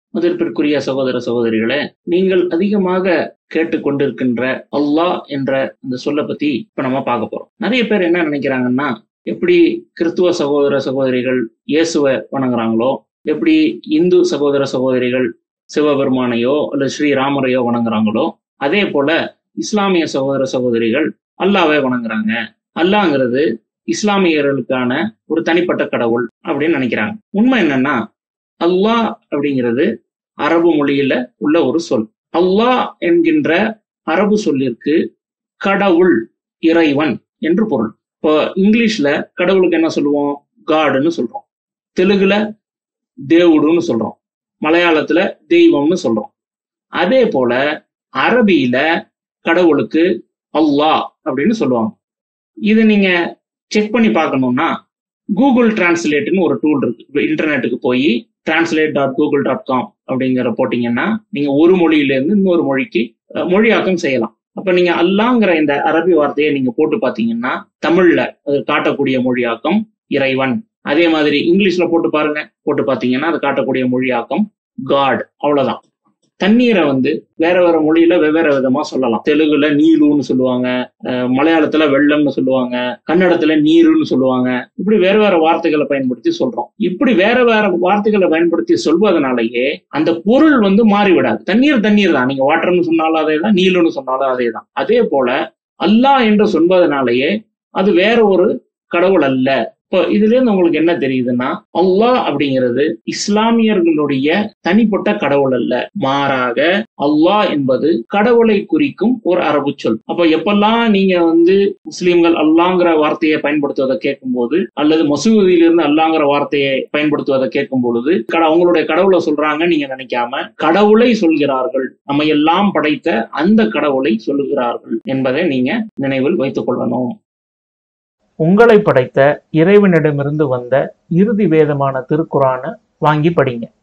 முதற்பிற்குரிய சகோதர சகோதரிகளே நீங்கள் அதிகமாக கேட்டுக்கொண்டிருக்கின்ற அல்லாஹ் என்ற இந்த சொல்லை பத்தி இப்ப நம்ம பார்க்க போறோம் நிறைய பேர் என்ன நினைக்கிறாங்கன்னா எப்படி கிறிஸ்துவ சகோதர சகோதரிகள் இயேசுவை வணங்குறாங்களோ எப்படி இந்து சகோதர சகோதரிகள் சிவபெருமானையோ அல்லது ஸ்ரீராமரையோ வணங்குறாங்களோ அதே போல இஸ்லாமிய சகோதர சகோதரிகள் அல்லாவை வணங்குறாங்க அல்லாங்கிறது இஸ்லாமியர்களுக்கான ஒரு தனிப்பட்ட கடவுள் அப்படின்னு நினைக்கிறாங்க உண்மை என்னன்னா அல்லாஹ் அப்படிங்கிறது அரபு மொழியில உள்ள ஒரு சொல் அல்லாஹ் என்கின்ற அரபு சொல்லிற்கு கடவுள் இறைவன் என்று பொருள் இப்போ இங்கிலீஷ்ல கடவுளுக்கு என்ன சொல்லுவோம் காடுன்னு சொல்றோம் தெலுங்குல தேவுடுன்னு சொல்றோம் மலையாளத்துல தெய்வம்னு சொல்றோம் அதே போல அரபியில கடவுளுக்கு அல்லாஹ் அப்படின்னு சொல்லுவாங்க இது நீங்க செக் பண்ணி பார்க்கணும்னா கூகுள் டிரான்ஸ்லேட்னு ஒரு டூல் இருக்கு இப்போ இன்டர்நெட்டுக்கு போய் translate dot Google dot com அப்படிங்கிற போட்டீங்கன்னா நீங்க ஒரு மொழியிலேருந்து இன்னொரு மொழிக்கு அஹ், மொழியாக்கம் செய்யலாம் அப்ப நீங்க அல்லாங்கிற இந்த அரபி வார்த்தையை நீங்க போட்டு பார்த்தீங்கன்னா தமிழ்ல அது காட்டக்கூடிய மொழியாக்கம் இறைவன் அதே மாதிரி இங்கிலீஷ்ல போட்டு பாருங்க போட்டு பார்த்தீங்கன்னா அது காட்டக்கூடிய மொழியாக்கம் காட் அவ்வளவுதான் தண்ணீரை வந்து வேற வேற மொழியில வெவ்வேறு விதமா சொல்லலாம் தெலுங்குல நீலுன்னு சொல்லுவாங்க அஹ் மலையாளத்துல வெள்ளம்னு சொல்லுவாங்க கன்னடத்துல நீருன்னு சொல்லுவாங்க இப்படி வேற வேற வார்த்தைகளை பயன்படுத்தி சொல்றோம் இப்படி வேற வேற வார்த்தைகளை பயன்படுத்தி சொல்வதனாலேயே அந்த பொருள் வந்து மாறிவிடாது தண்ணீர் தண்ணீர் தான் நீங்க வாட்டர்னு சொன்னாலும் அதே தான் நீலுன்னு சொன்னாலும் அதே தான் அதே போல அல்லாஹ் என்று சொல்வதனாலேயே அது வேற ஒரு கடவுள் அல்ல இப்போ இதுல இருந்து உங்களுக்கு என்ன தெரியுதுன்னா அல்லாஹ் அப்படிங்கிறது இஸ்லாமியர்களுடைய தனிப்பட்ட கடவுள் அல்ல மாறாக அல்லாஹ் என்பது கடவுளை குறிக்கும் ஒரு அரபு சொல் அப்ப எப்பெல்லாம் நீங்க வந்து முஸ்லிம்கள் அல்லாங்கிற வார்த்தையை பயன்படுத்துவதை கேட்கும்போது அல்லது மசூதியிலிருந்து அல்லாங்கிற வார்த்தையை பயன்படுத்துவதை கேட்கும் பொழுது கட- அவங்களுடைய கடவுளை சொல்றாங்க நீங்க நினைக்காம கடவுளை சொல்கிறார்கள் நம்ம எல்லாம் படைத்த அந்த கடவுளை சொல்லுகிறார்கள் என்பதை நீங்க நினைவில் வைத்துக் கொள்ளணும் உங்களை படைத்த இறைவனிடமிருந்து வந்த இறுதி வேதமான திருக்குரானை வாங்கி படிங்க